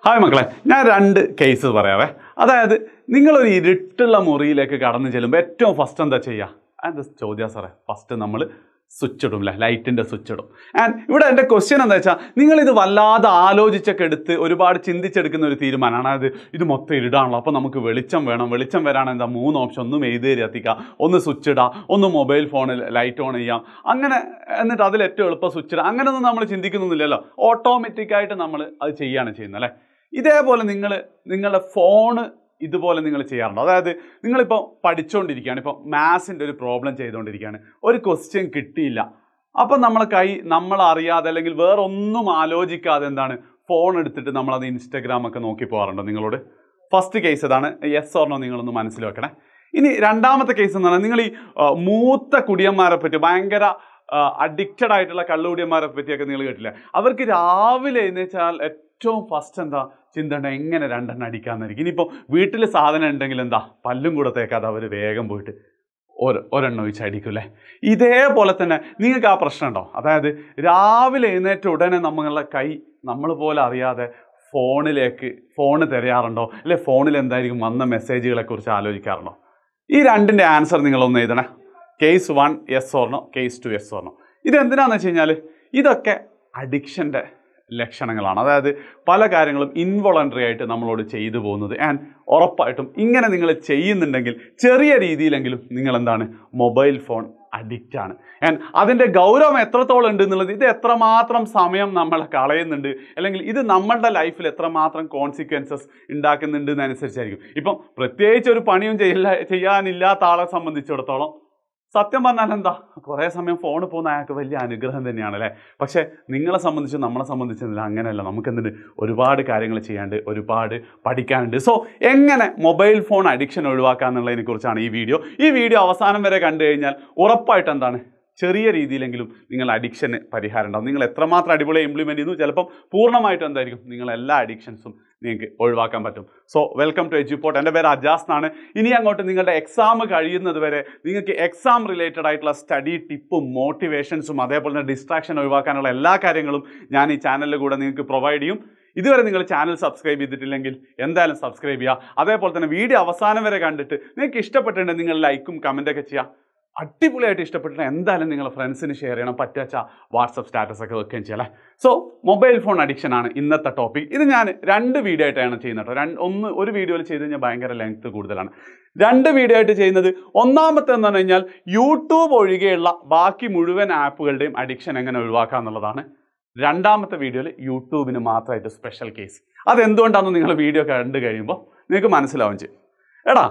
Hi മക്കളെ ഞാൻ രണ്ട് കേസ് പറയാവേ അതായത് നിങ്ങളൊരു ഇരുട്ടുള്ള മുറിയിലേക്ക് കടന്നു ചെല്ലുമ്പോൾ ഏറ്റവും ഫസ്റ്റ് എന്താ ചെയ്യുക അത് ചോദ്യം സാറേ ഫസ്റ്റ് നമ്മൾ സ്വിച്ച് ഇടും അല്ലേ ലൈറ്റിൻ്റെ സ്വിച്ച് ഇടും ആൻഡ് ഇവിടെ എൻ്റെ ക്വസ്റ്റ്യൻ എന്താ വെച്ചാൽ നിങ്ങളിത് വല്ലാതെ ആലോചിച്ചൊക്കെ എടുത്ത് ഒരുപാട് ചിന്തിച്ചെടുക്കുന്ന ഒരു തീരുമാനമാണ് അതായത് ഇത് മൊത്തം ഇരുടാണല്ലോ അപ്പോൾ നമുക്ക് വെളിച്ചം വേണം വെളിച്ചം വരാൻ എന്താ മൂന്ന് ഓപ്ഷൻ ഒന്ന് മെയ്തേരി കത്തിക്കുക ഒന്ന് സ്വിച്ച് ഇടാം ഒന്ന് മൊബൈൽ ഫോണിൽ ലൈറ്റ് ഓൺ ചെയ്യാം അങ്ങനെ എന്നിട്ട് അതിൽ ഏറ്റവും എളുപ്പം സ്വിച്ച് ഇടാം അങ്ങനെയൊന്നും നമ്മൾ ചിന്തിക്കുന്നൊന്നുമില്ലല്ലോ ഓട്ടോമാറ്റിക്കായിട്ട് നമ്മൾ അത് ചെയ്യുകയാണ് ചെയ്യുന്നത് അല്ലേ ഇതേപോലെ നിങ്ങൾ നിങ്ങളുടെ ഫോണ് ഇതുപോലെ നിങ്ങൾ ചെയ്യാറുണ്ട് അതായത് നിങ്ങളിപ്പോൾ പഠിച്ചുകൊണ്ടിരിക്കുകയാണ് ഇപ്പോൾ മാത്സിൻ്റെ ഒരു പ്രോബ്ലം ചെയ്തുകൊണ്ടിരിക്കുകയാണ് ഒരു ക്വസ്റ്റ്യൻ കിട്ടിയില്ല അപ്പം നമ്മളെ കൈ നമ്മൾ അറിയാതെ അല്ലെങ്കിൽ വേറെ ഒന്നും ആലോചിക്കാതെ എന്താണ് ഫോൺ എടുത്തിട്ട് നമ്മളത് ഇൻസ്റ്റഗ്രാം ഒക്കെ നോക്കി പോകാറുണ്ടോ നിങ്ങളോട് ഫസ്റ്റ് കേസ് ഇതാണ് യെസ് ഓർണോ നിങ്ങളൊന്ന് മനസ്സിൽ വെക്കണേ ഇനി രണ്ടാമത്തെ കേസ് എന്ന് പറഞ്ഞാൽ നിങ്ങൾ ഈ ആ, മൂത്ത കുടിയന്മാരെ പറ്റി ഭയങ്കര അഡിക്റ്റഡ് ആയിട്ടുള്ള കള്ളുകുടിയന്മാരെ പറ്റിയൊക്കെ നിങ്ങൾ കേട്ടില്ലേ അവർക്ക് രാവിലെ എഴുന്നേച്ചാൽ ഏറ്റവും ഫസ്റ്റ് എന്താ ചിന്ത ഉണ്ട് എങ്ങനെ രണ്ടെണ്ണം അടിക്കാന്നായിരിക്കും ഇനിയിപ്പോൾ വീട്ടിൽ സാധനം ഉണ്ടെങ്കിൽ എന്താ പല്ലും കൂടെ തേക്കാതെ അവർ വേഗം പോയിട്ട് ഒരു ഒരെണ്ണം ഒഴിച്ച് അടിക്കൂലേ ഇതേപോലെ തന്നെ നിങ്ങൾക്ക് ആ പ്രശ്നം ഉണ്ടോ അതായത് രാവിലെ എഴുന്നേറ്റ ഉടനെ നമ്മളുടെ കൈ നമ്മൾ പോലെ അറിയാതെ ഫോണിലേക്ക് ഫോണ് തിരയാറുണ്ടോ അല്ലെ ഫോണിൽ എന്തായിരിക്കും വന്ന മെസ്സേജുകളെ കുറിച്ച് ആലോചിക്കാറുണ്ടോ ഈ രണ്ടിൻ്റെ ആൻസർ നിങ്ങളൊന്ന് എഴുതണേ case one yes or no case two yes or no ഇതെന്തിനാന്ന് വെച്ച് കഴിഞ്ഞാൽ ഇതൊക്കെ അഡിക്ഷൻ്റെ ലക്ഷണങ്ങളാണ് അതായത് പല കാര്യങ്ങളും ഇൻവോളണ്ടറി ആയിട്ട് നമ്മളോട് ചെയ്തു പോകുന്നത് ആൻഡ് ഉറപ്പായിട്ടും ഇങ്ങനെ നിങ്ങൾ ചെയ്യുന്നുണ്ടെങ്കിൽ ചെറിയ രീതിയിലെങ്കിലും നിങ്ങൾ എന്താണ് മൊബൈൽ ഫോൺ അഡിക്റ്റ് ആണ് ആൻഡ് അതിൻ്റെ ഗൗരവം എത്രത്തോളം ഉണ്ട് എന്നുള്ളത് ഇത് എത്രമാത്രം സമയം നമ്മളെ കളയുന്നുണ്ട് അല്ലെങ്കിൽ ഇത് നമ്മളുടെ ലൈഫിൽ എത്രമാത്രം കോൺസിക്വൻസസ് ഉണ്ടാക്കുന്നുണ്ട് എന്നനുസരിച്ചായിരിക്കും ഇപ്പം പ്രത്യേകിച്ച് ഒരു പണിയും ചെയ്യില്ല ചെയ്യാനില്ലാത്ത ആളെ സംബന്ധിച്ചിടത്തോളം സത്യം പറഞ്ഞാൽ എന്താ കുറേ സമയം ഫോണിൽ പോകുന്ന അയാൾക്ക് വലിയ അനുഗ്രഹം തന്നെയാണ് അല്ലേ പക്ഷേ നിങ്ങളെ സംബന്ധിച്ച് നമ്മളെ സംബന്ധിച്ച് അങ്ങനെയല്ല നമുക്ക് എന്തുണ്ട് ഒരുപാട് കാര്യങ്ങൾ ചെയ്യാണ്ട് ഒരുപാട് പഠിക്കാനുണ്ട് സോ എങ്ങനെ മൊബൈൽ ഫോൺ അഡിക്ഷൻ ഒഴിവാക്കുക എന്നുള്ളതിനെ കുറിച്ചാണ് ഈ വീഡിയോ ഈ വീഡിയോ അവസാനം വരെ കണ്ടു കഴിഞ്ഞാൽ ഉറപ്പായിട്ട് എന്താണ് ചെറിയ രീതിയിലെങ്കിലും നിങ്ങൾ അഡിക്ഷന് പരിഹാരം ഉണ്ടാവും നിങ്ങൾ എത്രമാത്രം അടിപൊളി ഇംപ്ലിമെൻറ്റ് ചെയ്യുന്നു ചിലപ്പം പൂർണ്ണമായിട്ടും എന്തായിരിക്കും നിങ്ങൾ എല്ലാ അഡിക്ഷൻസും നിങ്ങൾക്ക് ഒഴിവാക്കാൻ പറ്റും സോ വെൽക്കം ടു എജ്യൂപോർട്ട് എൻ്റെ പേര് അജാസ് എന്നാണ് ഇനി അങ്ങോട്ട് നിങ്ങളുടെ എക്സാം കഴിയുന്നത് വരെ നിങ്ങൾക്ക് എക്സാം റിലേറ്റഡ് ആയിട്ടുള്ള സ്റ്റഡി ടിപ്പും മോട്ടിവേഷൻസും അതേപോലെ തന്നെ ഡിസ്ട്രാക്ഷൻ ഒഴിവാക്കാനുള്ള എല്ലാ കാര്യങ്ങളും ഞാൻ ഈ ചാനലിൽ കൂടെ നിങ്ങൾക്ക് പ്രൊവൈഡ് ചെയ്യും ഇതുവരെ നിങ്ങൾ ചാനൽ സബ്സ്ക്രൈബ് ചെയ്തിട്ടില്ലെങ്കിൽ എന്തായാലും സബ്സ്ക്രൈബ് ചെയ്യുക അതേപോലെ തന്നെ വീഡിയോ അവസാനം വരെ കണ്ടിട്ട് നിങ്ങൾക്ക് ഇഷ്ടപ്പെട്ടിട്ടുണ്ടെങ്കിൽ നിങ്ങൾ ലൈക്കും കമൻറ്റൊക്കെ ചെയ്യുക അടിപൊളിയായിട്ട് ഇഷ്ടപ്പെട്ടിട്ട് എന്തായാലും നിങ്ങൾ ഫ്രണ്ട്സിന് ഷെയർ ചെയ്യണം പറ്റുവച്ച വാട്സപ്പ് സ്റ്റാറ്റസ് ഒക്കെ വെക്കുകയും ചെയ്യല്ലേ സോ മൊബൈൽ ഫോൺ അഡിക്ഷൻ ആണ് ഇന്നത്തെ ടോപ്പിക് ഇത് ഞാൻ രണ്ട് വീഡിയോ ആയിട്ടാണ് ചെയ്യുന്നത് കേട്ടോ രണ്ട് ഒന്ന് ഒരു വീഡിയോയിൽ ചെയ്ത് കഴിഞ്ഞാൽ ഭയങ്കര ലെങ്ത് കൂടുതലാണ് രണ്ട് വീഡിയോ ആയിട്ട് ചെയ്യുന്നത് ഒന്നാമത്തെ എന്ന് പറഞ്ഞു കഴിഞ്ഞാൽ യൂട്യൂബ് ഒഴികെയുള്ള ബാക്കി മുഴുവൻ ആപ്പുകളുടെയും അഡിക്ഷൻ എങ്ങനെ ഒഴിവാക്കുക എന്നുള്ളതാണ് രണ്ടാമത്തെ വീഡിയോയിൽ യൂട്യൂബിന് മാത്രമായിട്ട് സ്പെഷ്യൽ കേസ് അതെന്തുകൊണ്ടാണെന്ന് നിങ്ങൾ വീഡിയോ കണ്ടു കഴിയുമ്പോൾ നിങ്ങൾക്ക് മനസ്സിലാവും ചെയ്യും എടാ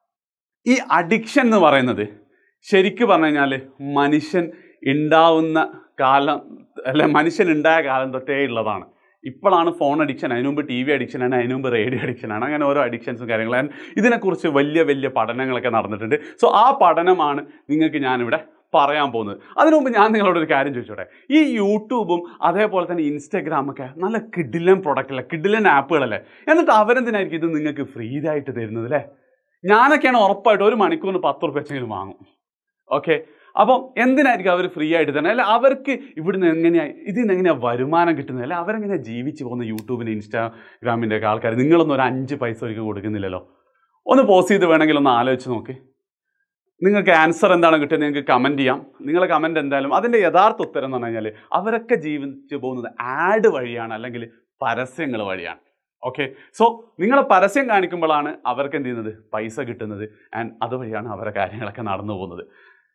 ഈ അഡിക്ഷൻ എന്ന് പറയുന്നത് ശരിക്ക് പറഞ്ഞു കഴിഞ്ഞാൽ മനുഷ്യൻ ഉണ്ടാവുന്ന കാലം അല്ലെ മനുഷ്യൻ ഉണ്ടായ കാലം തൊട്ടേ ഉള്ളതാണ് ഇപ്പോഴാണ് ഫോൺ അഡിക്ഷൻ അതിനു മുമ്പ് ടി വി അഡിക്ഷനാണ് അതിനു മുമ്പ് റേഡിയോ അഡിക്ഷനാണ് അങ്ങനെ ഓരോ അഡിക്ഷൻസും കാര്യങ്ങളും And ഇതിനെക്കുറിച്ച് വലിയ വലിയ പഠനങ്ങളൊക്കെ നടന്നിട്ടുണ്ട് സോ ആ പഠനമാണ് നിങ്ങൾക്ക് ഞാനിവിടെ പറയാൻ പോകുന്നത് അതിനു മുമ്പ് ഞാൻ നിങ്ങളോട് ഒരു കാര്യം ചോദിച്ചോട്ടെ ഈ യൂട്യൂബും അതേപോലെ തന്നെ ഇൻസ്റ്റഗ്രാമൊക്കെ നല്ല കിഡിലൻ പ്രൊഡക്റ്റ് അല്ലേ കിഡിലൻ ആപ്പുകളല്ലേ എന്നിട്ട് അവരെന്തിനായിരിക്കും ഇത് നിങ്ങൾക്ക് ഫ്രീ ആയിട്ട് തരുന്നത് അല്ലേ ഞാനൊക്കെയാണ് ഉറപ്പായിട്ട് ഒരു മണിക്കൂറിന് പത്ത് റുപ്യ വെച്ചെങ്കിലും വാങ്ങും ഓക്കെ അപ്പം എന്തിനായിരിക്കും അവർ ഫ്രീ ആയിട്ട് തന്നെ അല്ല അവർക്ക് ഇവിടുന്ന് എങ്ങനെയാ ഇതിന് എങ്ങനെയാ വരുമാനം കിട്ടുന്നത് അല്ല അവരെങ്ങനെയാ ജീവിച്ച് പോകുന്ന യൂട്യൂബിന് ഇൻസ്റ്റാഗ്രാമിൻ്റെ ഒക്കെ ആൾക്കാർ നിങ്ങളൊന്നും ഒരു അഞ്ച് പൈസ ഒരിക്കൽ കൊടുക്കുന്നില്ലല്ലോ ഒന്ന് പോസ്റ്റ് ചെയ്ത് വേണമെങ്കിൽ ഒന്ന് ആലോചിച്ച് നോക്ക് നിങ്ങൾക്ക് ആൻസർ എന്താണ് കിട്ടുന്നത് നിങ്ങൾക്ക് കമൻറ്റ് ചെയ്യാം നിങ്ങളെ കമൻറ്റ് എന്തായാലും അതിൻ്റെ യഥാർത്ഥ ഉത്തരം എന്ന് പറഞ്ഞു കഴിഞ്ഞാൽ അവരൊക്കെ ജീവിച്ച് പോകുന്നത് ആഡ് വഴിയാണ് അല്ലെങ്കിൽ പരസ്യങ്ങൾ വഴിയാണ് ഓക്കെ സോ നിങ്ങൾ പരസ്യം കാണിക്കുമ്പോഴാണ് അവർക്ക് എന്ത് ചെയ്യുന്നത് പൈസ കിട്ടുന്നത് ആൻഡ് അതുവഴിയാണ് അവരുടെ കാര്യങ്ങളൊക്കെ നടന്നു പോകുന്നത്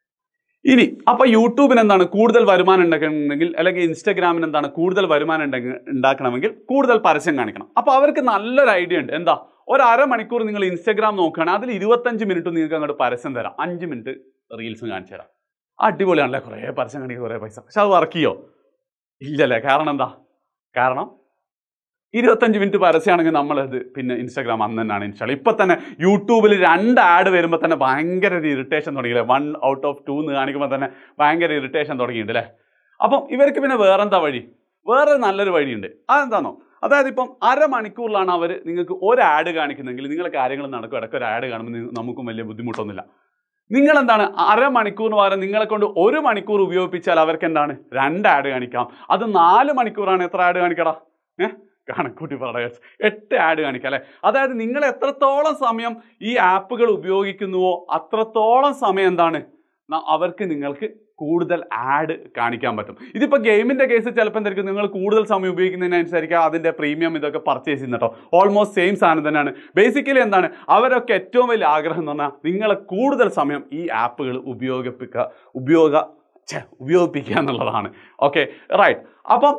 ഇനി അപ്പൊ യൂട്യൂബിന് എന്താണ് കൂടുതൽ വരുമാനം ഉണ്ടാക്കണമെങ്കിൽ അല്ലെങ്കിൽ ഇൻസ്റ്റാഗ്രാമിന് എന്താണ് കൂടുതൽ വരുമാനം ഉണ്ടെങ്കിൽ ഉണ്ടാക്കണമെങ്കിൽ കൂടുതൽ പരസ്യം കാണിക്കണം അപ്പൊ അവർക്ക് നല്ലൊരു ഐഡിയ ഉണ്ട് എന്താ ഒരു അരമണിക്കൂർ നിങ്ങൾ ഇൻസ്റ്റാഗ്രാം നോക്കുകയാണെങ്കിൽ അതിൽ ഇരുപത്തഞ്ച് മിനിറ്റ് നിങ്ങൾക്ക് അങ്ങോട്ട് പരസ്യം തരാം അഞ്ച് മിനിറ്റ് റീൽസും കാണിച്ചു തരാം അടിപൊളിയാണല്ലേ കുറേ പരസ്യം കാണിക്കുക കുറേ പൈസ പക്ഷെ അത് വർക്ക് ചെയ്യോ ഇല്ലല്ലേ കാരണം എന്താ കാരണം ഇരുപത്തഞ്ച് മിനിറ്റ് പരസ്യമാണെങ്കിൽ നമ്മളത് പിന്നെ ഇൻസ്റ്റാഗ്രാം അന്ന് തന്നെയാണ് ഇൻസ്റ്റാൾ ഇപ്പം തന്നെ യൂട്യൂബിൽ രണ്ട് ആഡ് വരുമ്പോൾ തന്നെ ഭയങ്കര ഒരു ഇറിറ്റേഷൻ തുടങ്ങിയില്ലേ വൺ ഔട്ട് ഓഫ് ടു എന്ന് കാണിക്കുമ്പോൾ തന്നെ ഭയങ്കര ഇറിറ്റേഷൻ തുടങ്ങിയിട്ടുണ്ട് അല്ലേ അപ്പം ഇവർക്ക് പിന്നെ വേറെന്താ വഴി വേറെ നല്ലൊരു വഴിയുണ്ട് അതെന്താണോ അതായത് ഇപ്പം അരമണിക്കൂറിലാണ് അവർ നിങ്ങൾക്ക് ഒരു ആഡ് കാണിക്കുന്നെങ്കിൽ നിങ്ങളെ കാര്യങ്ങൾ നടക്കും ഇടയ്ക്ക് ഒരു ആഡ് കാണുമ്പോൾ നിങ്ങ- നമുക്കും വലിയ ബുദ്ധിമുട്ടൊന്നുമില്ല നിങ്ങൾ എന്താണ് അരമണിക്കൂറിന് പകരം നിങ്ങളെ കൊണ്ട് ഒരു മണിക്കൂർ ഉപയോഗിപ്പിച്ചാൽ അവർക്ക് എന്താണ് രണ്ട് ആഡ് കാണിക്കാം അത് നാല് മണിക്കൂറാണ് എത്ര ആഡ് കാണിക്കടാ ഏഹ് കണക്കൂട്ടി പറയുക എട്ട് ആഡ് കാണിക്കുക അല്ലെ അതായത് നിങ്ങൾ എത്രത്തോളം സമയം ഈ ആപ്പുകൾ ഉപയോഗിക്കുന്നുവോ അത്രത്തോളം സമയം എന്താണ് ന- അവർക്ക് നിങ്ങൾക്ക് കൂടുതൽ ആഡ് കാണിക്കാൻ പറ്റും ഇതിപ്പോൾ ഗെയിമിൻ്റെ കേസ് ചിലപ്പോൾ എന്തായിരിക്കും നിങ്ങൾ കൂടുതൽ സമയം ഉപയോഗിക്കുന്നതിനനുസരിച്ച് അതിൻ്റെ പ്രീമിയം ഇതൊക്കെ പർച്ചേസ് ചെയ്യുന്ന കേട്ടോ ഓൾമോസ്റ്റ് സെയിം സാധനം തന്നെയാണ് ബേസിക്കലി എന്താണ് അവരൊക്കെ ഏറ്റവും വലിയ ആഗ്രഹം എന്ന് പറഞ്ഞാൽ നിങ്ങളെ കൂടുതൽ സമയം ഈ ആപ്പുകൾ ഉപയോഗിപ്പിക്കുക ഉപയോഗ ഛെ, ഉപയോഗിപ്പിക്കുക എന്നുള്ളതാണ് ഓക്കെ റൈറ്റ് അപ്പം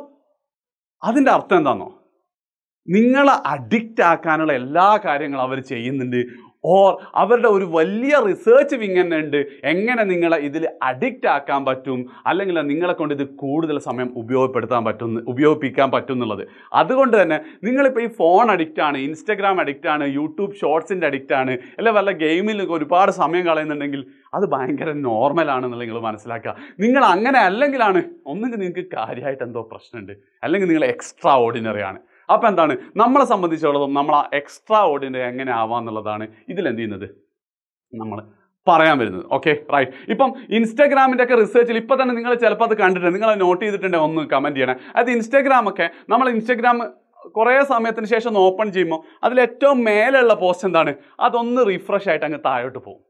അതിൻ്റെ അർത്ഥം എന്താണെന്നോ നിങ്ങളെ അഡിക്റ്റ് ആക്കാനുള്ള എല്ലാ കാര്യങ്ങളും അവർ ചെയ്യുന്നുണ്ട് ഓർ അവരുടെ ഒരു വലിയ റിസർച്ച് വിങ് തന്നെ ഉണ്ട് എങ്ങനെ നിങ്ങളെ ഇതിൽ അഡിക്റ്റ് ആക്കാൻ പറ്റും അല്ലെങ്കിൽ നിങ്ങളെ കൊണ്ട് ഇത് കൂടുതൽ സമയം ഉപയോഗപ്പെടുത്താൻ പറ്റും ഉപയോഗിപ്പിക്കാൻ പറ്റും എന്നുള്ളത് അതുകൊണ്ട് തന്നെ നിങ്ങളിപ്പോൾ ഈ ഫോൺ അഡിക്റ്റ് ആണ് ഇൻസ്റ്റഗ്രാം അഡിക്റ്റ് ആണ് യൂട്യൂബ് ഷോർട്സിൻ്റെ അഡിക്റ്റ് ആണ് അല്ലെ വല്ല ഗെയിമിൽ ഒരുപാട് സമയം കളയുന്നുണ്ടെങ്കിൽ അത് ഭയങ്കര നോർമലാണെന്നുള്ള നിങ്ങൾ മനസ്സിലാക്കുക നിങ്ങൾ അങ്ങനെ അല്ലെങ്കിലാണ് ഒന്നുകിൽ നിങ്ങൾക്ക് കാര്യമായിട്ട് എന്തോ പ്രശ്നമുണ്ട് അല്ലെങ്കിൽ നിങ്ങൾ എക്സ്ട്രാ ഓർഡിനറി ആണ് അപ്പോൾ എന്താണ് നമ്മളെ സംബന്ധിച്ചിടത്തോളം നമ്മൾ ആ എക്സ്ട്രാ ഓർഡിനറി എങ്ങനെ ആവാന്നുള്ളതാണ് ഇതിലെന്ത് ചെയ്യുന്നത് നമ്മൾ പറയാൻ വരുന്നത് ഓക്കെ റൈറ്റ് ഇപ്പം ഇൻസ്റ്റാഗ്രാമിൻ്റെ ഒക്കെ റിസർച്ചിൽ ഇപ്പോൾ തന്നെ നിങ്ങൾ ചിലപ്പോൾ അത് കണ്ടിട്ടുണ്ട് നിങ്ങൾ നോട്ട് ചെയ്തിട്ടുണ്ടെങ്കിൽ ഒന്ന് കമൻറ്റ് ചെയ്യണേ അത് ഇൻസ്റ്റാഗ്രാം ഒക്കെ നമ്മൾ ഇൻസ്റ്റാഗ്രാം കുറേ സമയത്തിന് ശേഷം ഒന്ന് ഓപ്പൺ ചെയ്യുമ്പോൾ അതിൽ ഏറ്റവും മേലെയുള്ള പോസ്റ്റ് എന്താണ് അതൊന്ന് റിഫ്രഷ് ആയിട്ട് അങ്ങ് താഴോട്ട് പോകും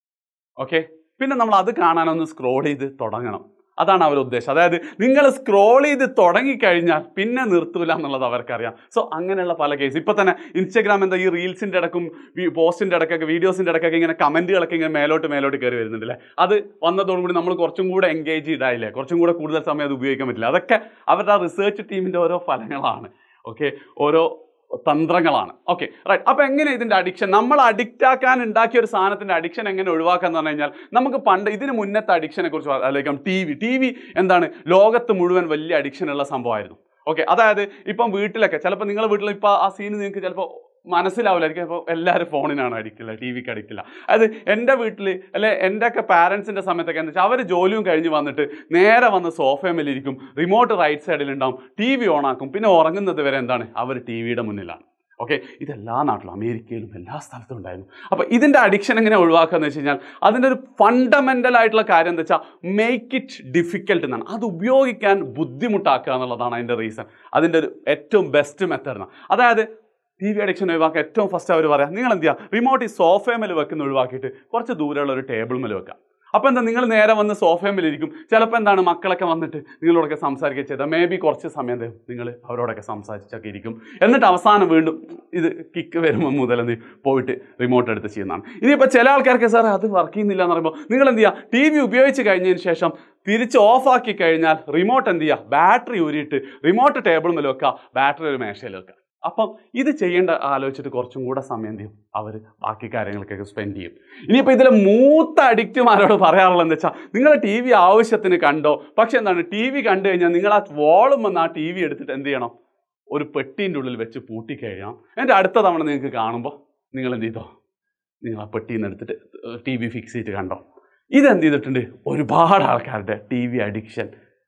ഓക്കെ പിന്നെ നമ്മൾ അത് കാണാനൊന്ന് സ്ക്രോൾ ചെയ്ത് തുടങ്ങണം അതാണ് അവർ ഉദ്ദേശം അതായത് നിങ്ങൾ സ്ക്രോൾ ചെയ്ത് തുടങ്ങിക്കഴിഞ്ഞാൽ പിന്നെ നിർത്തൂല എന്നുള്ളത് അവർക്കറിയാം സോ അങ്ങനെയുള്ള പല കേസ് ഇപ്പൊ തന്നെ ഇൻസ്റ്റാഗ്രാം എന്താ ഈ റീൽസിന്റെ ഇടക്കും പോസ്റ്റിന്റെ ഇടക്കൊക്കെ വീഡിയോസിന്റെ ഇടക്കൊക്കെ ഇങ്ങനെ കമന്റുകളൊക്കെ ഇങ്ങനെ മേലോട്ട് മേലോട്ട് കയറി വരുന്നുണ്ട് അല്ലേ അത് വന്നതോടുകൂടി നമ്മൾ കുറച്ചും കൂടെ എൻഗേജ് ഇടായില്ലേ കുറച്ചും കൂടെ കൂടുതൽ സമയം അത് ഉപയോഗിക്കാൻ പറ്റില്ല അതൊക്കെ അവരുടെ ആ റിസർച്ച് ടീമിന്റെ ഓരോ ഫലങ്ങളാണ് ഓക്കെ ഓരോ തന്ത്രങ്ങളാണ് ഓക്കെ റൈറ്റ് അപ്പോൾ എങ്ങനെ ഇതിൻ്റെ അഡിക്ഷൻ നമ്മൾ അഡിക്റ്റ് ആക്കാൻ ഉണ്ടാക്കിയ ഒരു സാധനത്തിൻ്റെ അഡിക്ഷൻ എങ്ങനെ ഒഴിവാക്കാന്ന് പറഞ്ഞു കഴിഞ്ഞാൽ നമുക്ക് പണ്ട് ഇതിന് മുന്നത്തെ അഡിക്ഷനെ കുറിച്ച് ആലോചിക്കാം ടി വി ടി വി എന്താണ് ലോകത്ത് മുഴുവൻ വലിയ അഡിക്ഷൻ ഉള്ള സംഭവമായിരുന്നു ഓക്കെ അതായത് ഇപ്പം വീട്ടിലൊക്കെ ചിലപ്പോൾ നിങ്ങളുടെ വീട്ടിൽ ഇപ്പോൾ ആ സീൻ നിങ്ങൾക്ക് ചിലപ്പോൾ മനസ്സിലാവില്ലായിരിക്കും അപ്പോൾ എല്ലാവരും ഫോണിനാണ് അഡിക്റ്റില്ല ടി വിക്ക് അഡിക്റ്റില്ല അത് എൻ്റെ വീട്ടിൽ അല്ലെ എൻ്റെ ഒക്കെ പാരൻസിൻ്റെ സമയത്തൊക്കെ എന്താ വെച്ചാൽ അവർ ജോലിയും കഴിഞ്ഞ് വന്നിട്ട് നേരെ വന്ന് സോഫയമേലിരിക്കും റിമോട്ട് റൈറ്റ് സൈഡിൽ ഉണ്ടാവും ടി വി ഓണാക്കും പിന്നെ ഉറങ്ങുന്നത് വരെ എന്താണ് അവർ ടി വിയുടെ മുന്നിലാണ് ഓക്കെ ഇതെല്ലാ നാട്ടിലും അമേരിക്കയിലും എല്ലാ സ്ഥലത്തും ഉണ്ടായിരുന്നു അപ്പോൾ ഇതിൻ്റെ അഡിക്ഷൻ എങ്ങനെ ഒഴിവാക്കുക എന്ന് വെച്ച് കഴിഞ്ഞാൽ അതിൻ്റെ ഒരു ഫണ്ടമെൻ്റൽ ആയിട്ടുള്ള കാര്യം എന്താ വെച്ചാൽ മേക്ക് ഇറ്റ് ഡിഫിക്കൽട്ട് എന്നാണ് അത് ഉപയോഗിക്കാൻ ബുദ്ധിമുട്ടാക്കുക എന്നുള്ളതാണ് അതിൻ്റെ റീസൺ അതിൻ്റെ ഒരു ഏറ്റവും ബെസ്റ്റ് മെത്തേഡ് എന്നാണ് അതായത് ടി വി അഡിക്ഷൻ ഒഴിവാക്കാൻ ഏറ്റവും ഫസ്റ്റ് അവർ പറയാം നിങ്ങൾ എന്ത് ചെയ്യുക റിമോട്ട് ഈ സോഫയമേൽ വെക്കുന്ന ഒഴിവാക്കിയിട്ട് കുറച്ച് ദൂരെയുള്ള ഒരു ടേബിൾ മേൽ വെക്കുക അപ്പോൾ എന്താ നിങ്ങൾ നേരെ വന്ന് സോഫയമേലിരിക്കും ചിലപ്പോൾ എന്താണ് മക്കളൊക്കെ വന്നിട്ട് നിങ്ങളോടൊക്കെ സംസാരിക്കുക ചെയ്താൽ മേ ബി കുറച്ച് സമയം തരും നിങ്ങൾ അവരോടൊക്കെ സംസാരിച്ചൊക്കെ ഇരിക്കും എന്നിട്ട് അവസാനം വീണ്ടും ഇത് കിക്ക് വരുമ്പോൾ മുതൽ എന്ത് ചെയ്യും? പോയിട്ട് റിമോട്ട് എടുത്ത് ചെയ്യുന്നതാണ് ഇനിയിപ്പോൾ ചില ആൾക്കാർക്ക് സാർ അത് വർക്ക് ചെയ്യുന്നില്ല എന്ന് പറയുമ്പോൾ നിങ്ങൾ എന്ത് ചെയ്യുക ടി വി ഉപയോഗിച്ച് കഴിഞ്ഞതിന് ശേഷം തിരിച്ച് ഓഫാക്കി കഴിഞ്ഞാൽ റിമോട്ട് എന്ത് ചെയ്യുക ബാറ്ററി ഊരിയിട്ട് റിമോട്ട് ടേബിൾ മേൽ വെക്കുക ബാറ്ററി ഒരു മേശയിൽ വെക്കുക അപ്പം ഇത് ചെയ്യേണ്ട ആലോചിച്ചിട്ട് കുറച്ചും കൂടെ സമയം ചെയ്യും അവർ ബാക്കി കാര്യങ്ങൾക്കൊക്കെ സ്പെൻഡ് ചെയ്യും ഇനിയിപ്പോൾ ഇതിൽ മൂത്ത അഡിക്റ്റുമാരോട് പറയാറുള്ളത് എന്താ വെച്ചാൽ നിങ്ങൾ ടി വി ആവശ്യത്തിന് കണ്ടോ പക്ഷെ എന്താണ് ടി വി കണ്ടു കഴിഞ്ഞാൽ നിങ്ങൾ ആ വോളും വന്ന് ആ ടി വി എടുത്തിട്ട് എന്ത് ചെയ്യണം ഒരു പെട്ടീൻ്റെ ഉള്ളിൽ വെച്ച് പൂട്ടിക്കഴിയണം എന്നിട്ട് അടുത്ത തവണ നിങ്ങൾക്ക് കാണുമ്പോൾ നിങ്ങൾ എന്ത് ചെയ്തോ നിങ്ങൾ ആ പെട്ടിയിൽ നിന്ന് എടുത്തിട്ട് ടി വി ഫിക്സ് ചെയ്തിട്ട് കണ്ടോ ഇതെന്ത് ചെയ്തിട്ടുണ്ട് ഒരുപാട് ആൾക്കാരുടെ ടി വി അഡിക്ഷൻ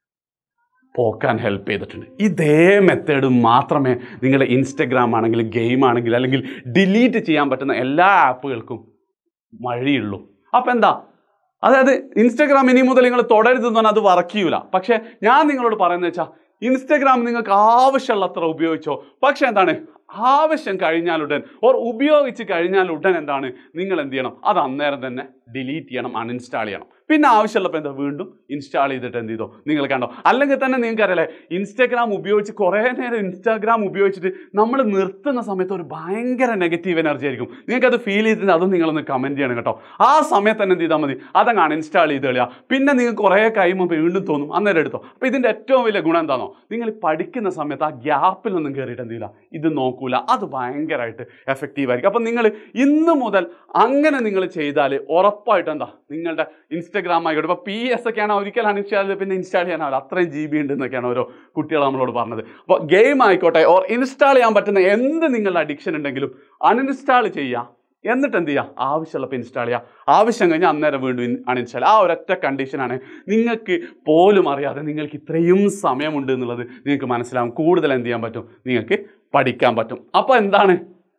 പോക്കാൻ ഹെൽപ്പ് ചെയ്തിട്ടുണ്ട് ഇതേ മെത്തേഡ് മാത്രമേ നിങ്ങളുടെ ഇൻസ്റ്റഗ്രാം ആണെങ്കിലും ഗെയിം ആണെങ്കിലും അല്ലെങ്കിൽ ഡിലീറ്റ് ചെയ്യാൻ പറ്റുന്ന എല്ലാ ആപ്പുകൾക്കും വഴിയുള്ളൂ അപ്പം എന്താ അതായത് ഇൻസ്റ്റഗ്രാം ഇനി മുതൽ നിങ്ങൾ തുടരുതെന്ന് പറഞ്ഞാൽ അത് വർക്ക് ചെയ്യൂല പക്ഷേ ഞാൻ നിങ്ങളോട് പറയുന്നത് വെച്ചാൽ ഇൻസ്റ്റഗ്രാം നിങ്ങൾക്ക് ആവശ്യമുള്ളത്ര ഉപയോഗിച്ചോ പക്ഷേ എന്താണ് ആവശ്യം കഴിഞ്ഞാൽ ഉടൻ ഓർ ഉപയോഗിച്ച് കഴിഞ്ഞാൽ ഉടൻ എന്താണ് നിങ്ങൾ എന്ത് ചെയ്യണം അത് അന്നേരം തന്നെ ഡിലീറ്റ് ചെയ്യണം അൺഇൻസ്റ്റാൾ ചെയ്യണം പിന്നെ ആവശ്യമുള്ളപ്പോൾ എന്താ വീണ്ടും ഇൻസ്റ്റാൾ ചെയ്തിട്ട് എന്ത് ചെയ്തോ നിങ്ങൾ കണ്ടോ അല്ലെങ്കിൽ തന്നെ നിങ്ങൾക്ക് അറിയാലേ ഇൻസ്റ്റാഗ്രാം ഉപയോഗിച്ച് കുറേ നേരം ഇൻസ്റ്റാഗ്രാം ഉപയോഗിച്ചിട്ട് നമ്മൾ നിർത്തുന്ന സമയത്ത് ഒരു ഭയങ്കര നെഗറ്റീവ് എനർജി ആയിരിക്കും നിങ്ങൾക്ക് അത് ഫീൽ ചെയ്തിട്ട് അതും നിങ്ങളൊന്ന് കമൻറ്റ് ചെയ്യണം കേട്ടോ ആ സമയത്ത് തന്നെ എന്ത് ചെയ്താൽ മതി അതങ്ങാണ് ഇൻസ്റ്റാൾ ചെയ്ത് കളയുക പിന്നെ നിങ്ങൾക്ക് കുറേ കഴിയുമ്പോൾ വീണ്ടും തോന്നും അന്നേരം എടുത്തോ അപ്പോൾ ഇതിൻ്റെ ഏറ്റവും വലിയ ഗുണം എന്താണോ നിങ്ങൾ ഈ പഠിക്കുന്ന സമയത്ത് ആ ഗ്യാപ്പിൽ ഒന്നും കയറിയിട്ട് എന്ത് ചെയ്യില്ല ഇത് നോക്കൂല അത് ഭയങ്കരമായിട്ട് എഫക്റ്റീവ് ആയിരിക്കും അപ്പം നിങ്ങൾ ഇന്ന് മുതൽ അങ്ങനെ നിങ്ങൾ ചെയ്താൽ ഉറപ്പായിട്ട് എന്താ നിങ്ങളുടെ ഇൻസ്റ്റാഗ്രാം ആയിക്കോട്ടെ ഇപ്പോൾ പി എസ് ഒക്കെയാണ് ഒരിക്കലാണ് ഇൻസ്റ്റാൾ ചെയ്ത് പിന്നെ ഇൻസ്റ്റാൾ ചെയ്യാനാവില്ല അത്രയും ജി ബി ഉണ്ട് എന്നൊക്കെയാണ് ഓരോ കുട്ടികൾ നമ്മളോട് പറഞ്ഞത് അപ്പോൾ ഗെയിം ആയിക്കോട്ടെ ഓർ ഇൻസ്റ്റാൾ ചെയ്യാൻ പറ്റുന്ന എന്ത് നിങ്ങളുടെ അഡിക്ഷൻ ഉണ്ടെങ്കിലും അൺഇൻസ്റ്റാൾ ചെയ്യുക എന്നിട്ട് എന്ത് ചെയ്യുക ആവശ്യമുള്ളപ്പോൾ ഇൻസ്റ്റാൾ ചെയ്യുക ആവശ്യം കഴിഞ്ഞാൽ അന്നേരം വീണ്ടും അൺഇൻസ്റ്റാൾ ആ ഒരൊറ്റ കണ്ടീഷനാണ് നിങ്ങൾക്ക് പോലും അറിയാതെ നിങ്ങൾക്ക് ഇത്രയും സമയമുണ്ട് എന്നുള്ളത് നിങ്ങൾക്ക് മനസ്സിലാവും കൂടുതൽ എന്ത് ചെയ്യാൻ പറ്റും നിങ്ങൾക്ക് പഠിക്കാൻ പറ്റും അപ്പോൾ എന്താണ്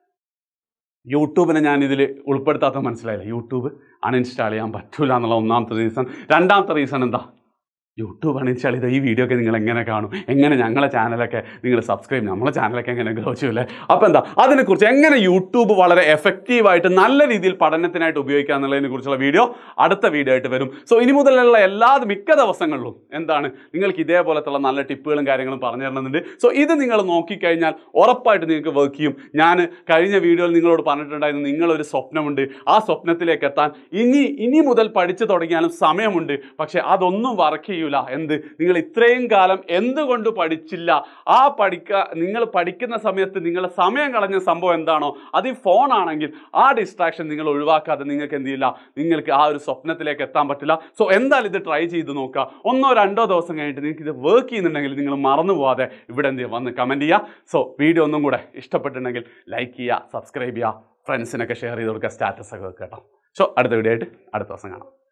യൂട്യൂബിനെ ഞാൻ ഇതിൽ ഉൾപ്പെടുത്താത്ത മനസ്സിലായില്ല യൂട്യൂബ് അൺഇൻസ്റ്റാൾ ചെയ്യാൻ പറ്റൂല എന്നുള്ള ഒന്നാമത്തെ റീസൺ രണ്ടാമത്തെ റീസൺ എന്താ യൂട്യൂബാണ് വെച്ചാൽ ഇത് ഈ വീഡിയോ ഒക്കെ നിങ്ങൾ എങ്ങനെ കാണും എങ്ങനെ ഞങ്ങളെ ചാനലൊക്കെ നിങ്ങൾ സബ്സ്ക്രൈബ് നമ്മളെ ചാനലൊക്കെ എങ്ങനെ ഗ്രോ ചെയ്യൂലേ അപ്പോൾ എന്താ അതിനെക്കുറിച്ച് എങ്ങനെ യൂട്യൂബ് വളരെ എഫക്റ്റീവായിട്ട് നല്ല രീതിയിൽ പഠനത്തിനായിട്ട് ഉപയോഗിക്കുക എന്നുള്ളതിനെ കുറിച്ചുള്ള വീഡിയോ അടുത്ത വീഡിയോ ആയിട്ട് വരും സോ ഇനി മുതലുള്ള എല്ലാ മിക്ക ദിവസങ്ങളിലും എന്താണ് നിങ്ങൾക്ക് ഇതേപോലത്തുള്ള നല്ല ടിപ്പുകളും കാര്യങ്ങളും പറഞ്ഞു തരുന്നുണ്ട് സോ ഇത് നിങ്ങൾ നോക്കിക്കഴിഞ്ഞാൽ ഉറപ്പായിട്ട് നിങ്ങൾക്ക് വർക്ക് ചെയ്യും ഞാൻ കഴിഞ്ഞ വീഡിയോയിൽ നിങ്ങളോട് പറഞ്ഞിട്ടുണ്ടായിരുന്നു നിങ്ങളൊരു സ്വപ്നമുണ്ട് ആ സ്വപ്നത്തിലേക്ക് എത്താൻ ഇനി ഇനി മുതൽ പഠിച്ചു തുടങ്ങിയാലും സമയമുണ്ട് പക്ഷെ അതൊന്നും വർക്ക് ചെയ്യൂല എന്ത് നിങ്ങൾ ഇത്രയും കാലം എന്തുകൊണ്ട് പഠിച്ചില്ല ആ പഠിക്ക നിങ്ങൾ പഠിക്കുന്ന സമയത്ത് നിങ്ങളുടെ സമയം കളഞ്ഞ സംഭവം എന്താണോ അത് ഈ ഫോണാണെങ്കിൽ ആ ഡിസ്ട്രാക്ഷൻ നിങ്ങൾ ഒഴിവാക്കാതെ നിങ്ങൾക്ക് എന്ത് ചെയ്യില്ല നിങ്ങൾക്ക് ആ ഒരു സ്വപ്നത്തിലേക്ക് എത്താൻ പറ്റില്ല സോ എന്തായാലും ഇത് ട്രൈ ചെയ്ത് നോക്കുക ഒന്നോ രണ്ടോ ദിവസം കഴിഞ്ഞിട്ട് നിങ്ങൾക്ക് ഇത് വർക്ക് ചെയ്യുന്നുണ്ടെങ്കിൽ നിങ്ങൾ മറന്നു പോവാതെ ഇവിടെ എന്ത് ചെയ്യുക വന്ന് കമൻറ്റ് ചെയ്യുക സോ വീഡിയോ ഒന്നും കൂടെ ഇഷ്ടപ്പെട്ടിട്ടുണ്ടെങ്കിൽ ലൈക്ക് ചെയ്യുക സബ്സ്ക്രൈബ് ചെയ്യുക ഫ്രണ്ട്സിനൊക്കെ ഷെയർ ചെയ്ത് കൊടുക്കുക സ്റ്റാറ്റസ് ഒക്കെ വെക്കുക കേട്ടോ സോ അടുത്ത വീഡിയോ ആയിട്ട് അടുത്ത ദിവസം കാണാം